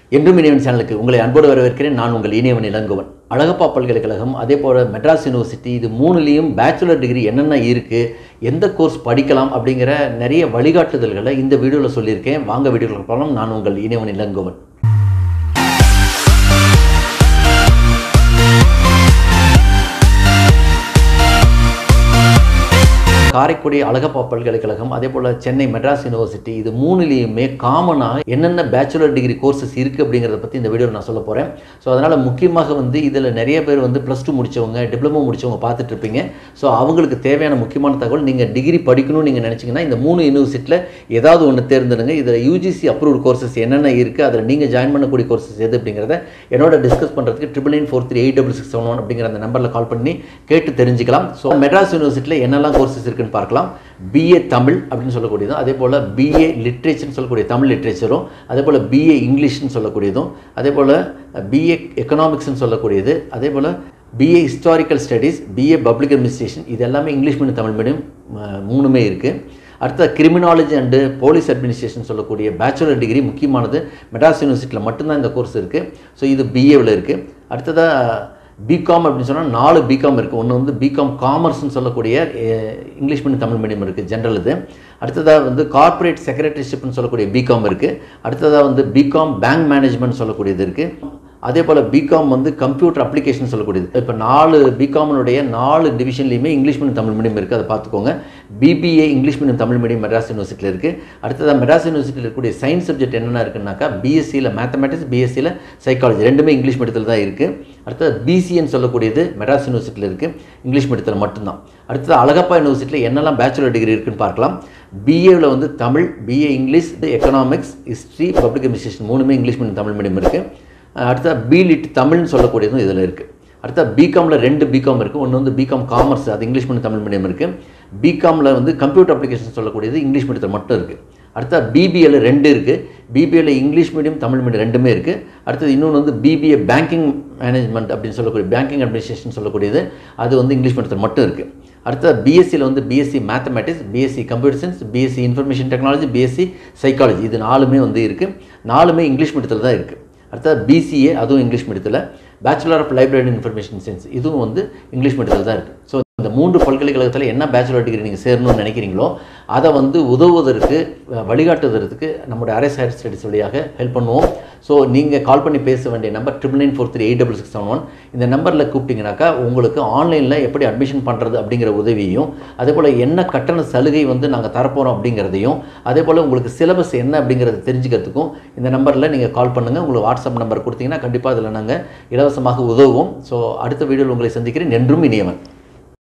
என்றும் இனியவன் சேனலுக்கு உங்களை அன்போடு வரவேற்கிறேன் நான் உங்கள் இனியவன் இளங்கோவன் அழகப்பா பல்கலைக்கழகம் அதே போல் மெட்ராஸ் யூனிவர்சிட்டி இது மூணுலேயும் பேச்சுலர் டிகிரி என்னென்ன இருக்குது எந்த கோர்ஸ் படிக்கலாம் அப்படிங்கிற நிறைய வழிகாட்டுதல்களை இந்த வீடியோவில் சொல்லியிருக்கேன் வாங்க வீடியோவில் போகலாம் நான் உங்கள் இனியவன் இளங்கோவன் காரைக்குடி அழகப்பா பல்கலைக்கழகம் அதே போல் சென்னை மெட்ராஸ் யூனிவர்சிட்டி இது மூணுலேயுமே காமனாக என்னென்ன பேச்சுலர் டிகிரி கோர்சஸ் இருக்குது அப்படிங்கிறத பற்றி இந்த வீடியோவில் நான் சொல்ல போகிறேன் ஸோ அதனால் முக்கியமாக வந்து இதில் நிறைய பேர் வந்து ப்ளஸ் டூ முடித்தவங்க டிப்ளமோ முடித்தவங்க பார்த்துட்டு இருப்பீங்க ஸோ அவங்களுக்கு தேவையான முக்கியமான தகவல் நீங்கள் டிகிரி படிக்கணும்னு நீங்கள் நினச்சிங்கன்னா இந்த மூணு யூனிவர்சிட்டியில் ஏதாவது ஒன்று தேர்ந்தெடுங்க இதில் யூஜிசி அப்ரூவ்ட் கோர்சஸ் என்னென்ன இருக்குது அதில் நீங்கள் ஜாயின் பண்ணக்கூடிய கோர்சஸ் எது அப்படிங்கிறத என்னோட டிஸ்கஸ் பண்ணுறதுக்கு triple nine four three eight double six seven one அப்படிங்கிற அந்த நம்பரில் கால் பண்ணி கேட்டு தெரிஞ்சுக்கலாம் ஸோ மெட்ராஸ் யூனிவர்சிட்டியில் என்னெல்லாம் கோர்சஸ் இருக்குன்னு பார்க்கலாம் பிஏ தமிழ் அப்படின்னு சொல்லக்கூடியதும் அதே போல் பிஏ லிட்ரேச்சர்னு சொல்லக்கூடிய தமிழ் லிட்ரேச்சரும் அதே போல் பிஏ இங்கிலீஷ்னு சொல்லக்கூடியதும் அதே போல் பிஏ எக்கனாமிக்ஸ்னு சொல்லக்கூடியது அதே போல் BA historical studies BA public administration இது எல்லாமே இங்கிலீஷ் மீடியம் தமிழ் மீடியம் அஹ், மூணுமே இருக்குது அடுத்த கிரிமினாலஜி அண்டு போலீஸ் அட்மினிஸ்ட்ரேஷன் சொல்லக்கூடிய பேச்சுலர் டிகிரி முக்கியமானது மெட்ராஸ் யூனிவர்சிட்டியில் மட்டும்தான் இந்த கோர்ஸ் இருக்குது ஸோ இது பிஏவில் இருக்குது அடுத்ததாக பிகாம் அப்படின்னு சொன்னால் நாலு பிகாம் இருக்குது ஒன்று வந்து பிகாம் காமர்ஸ்னு சொல்லக்கூடிய அஹ், இங்கிலீஷ் மீடியம் தமிழ் மீடியம் இருக்குது ஜென்ரல் இது அடுத்ததாக வந்து கார்ப்பரேட் செக்ரட்டரிஷிப்னு சொல்லக்கூடிய பிகாம் இருக்குது அடுத்ததாக வந்து பிகாம் பேங்க் மேனேஜ்மெண்ட் சொல்லக்கூடியது இருக்குது அதே போல் பிகாம் வந்து கம்ப்யூட்டர் அப்ளிகேஷன் சொல்லக்கூடியது இப்போ நாலு பிகாமினுடைய நாலு டிவிஷன்லையுமே இங்கிலீஷ் மீடியம் தமிழ் மீடியம் இருக்குது அதை பார்த்துக்கோங்க BBA English medium Tamil medium Madras யூனிவர்சிட்டியில் இருக்குது அடுத்ததாக மெட்ராஸ் யூனிவர்சிட்டியில் இருக்கக்கூடிய சயின்ஸ் சப்ஜெக்ட் என்னென்ன இருக்குன்னாக்கா பிஎஸ்சியில் மேத்தமெட்டிக்ஸ் பிஎஸ்சியில் சைக்காலஜி ரெண்டுமே இங்கிலீஷ் மீடியத்தில் தான் இருக்குது அடுத்தது பிசிஎன்னு சொல்லக்கூடியது மெட்ராஸ் யூனிவர்சிட்டியில் இருக்குது இங்கிலீஷ் மீடியத்தில் மட்டும்தான் அடுத்தது அழகப்பா யூனிவர்சிட்டியில் என்னெல்லாம் பேச்சுலர் டிகிரி இருக்குன்னு பார்க்கலாம் பிஏவில் வந்து Tamil BA English economics history public administration மூணுமே இங்கிலீஷ் மீடியம் தமிழ் மீடியம் இருக்குது அடுத்த பிலிட் தமிழ்னு சொல்லக்கூடியதும் இதில் இருக்குது அடுத்த பிகாமில் ரெண்டு பிகாம் இருக்குது ஒன்று வந்து பிகாம் காமர்ஸ் அது இங்கிலீஷ் மீடியம் தமிழ் மீடியம் இருக்குது பிகாமில் வந்து கம்ப்யூட்டர் அப்ளிகேஷன் சொல்லக்கூடியது இங்கிலீஷ் மீடியத்தில் மட்டும் இருக்குது அடுத்த பிபிஏல ரெண்டு இருக்குது பிபிஏல இங்கிலீஷ் மீடியம் தமிழ் மீடியம் ரெண்டுமே இருக்குது அடுத்தது இன்னொன்று வந்து பிபிஏ பேங்கிங் மேனேஜ்மெண்ட் அப்படின்னு சொல்லக்கூடிய பேங்கிங் அட்மினிஸ்ட்ரேஷன் சொல்லக்கூடியது அது வந்து இங்கிலீஷ் மீடியத்தில் மட்டும் இருக்குது அடுத்த பிஎஸ்சியில் வந்து BSc mathematics BSc computer science BSc information technology BSc psychology இது நாலுமே வந்து இருக்குது நாலுமே இங்கிலீஷ் மீடியத்தில் தான் இருக்குது அடுத்தது பிசிஏ அதுவும் இங்கிலீஷ் மீடியத்தில் bachelor of library information science இதுவும் வந்து இங்கிலீஷ் மீடியத்தில் தான் இருக்குது ஸோ இந்த மூன்று பல்கலைக்கழகத்தில் என்ன பேச்சுலர் டிகிரி நீங்கள் சேரணும்னு நினைக்கிறீங்களோ அதை வந்து உதவுவதற்கு அஹ், வழிகாட்டுவதற்கு நம்முடைய அரசு ஹையர் ஸ்டடீஸ் வழியாக ஹெல்ப் பண்ணுவோம் ஸோ நீங்கள் கால் பண்ணி பேச வேண்டிய number triple nine four three eight double six seven one இந்த நம்பரில் கூப்பிட்டீங்கனாக்கா உங்களுக்கு ஆன்லைனில் எப்படி அட்மிஷன் பண்ணுறது அப்படிங்கிற உதவியையும் அதே போல் என்ன கட்டண சலுகை வந்து நாங்கள் தரப்போகிறோம் அப்படிங்கிறதையும் அதே போல் உங்களுக்கு சிலபஸ் என்ன அப்படிங்கிறத தெரிஞ்சுக்கிறதுக்கும் இந்த நம்பரில் நீங்கள் கால் பண்ணுங்கள் உங்களுக்கு வாட்ஸ்அப் நம்பர் கொடுத்தீங்கன்னா கண்டிப்பாக அதில் நாங்கள் இலவசமாக உதவுவோம் ஸோ அடுத்த வீடியோவில் உங்களை சந்திக்கிறேன் என்றும் இனியவன்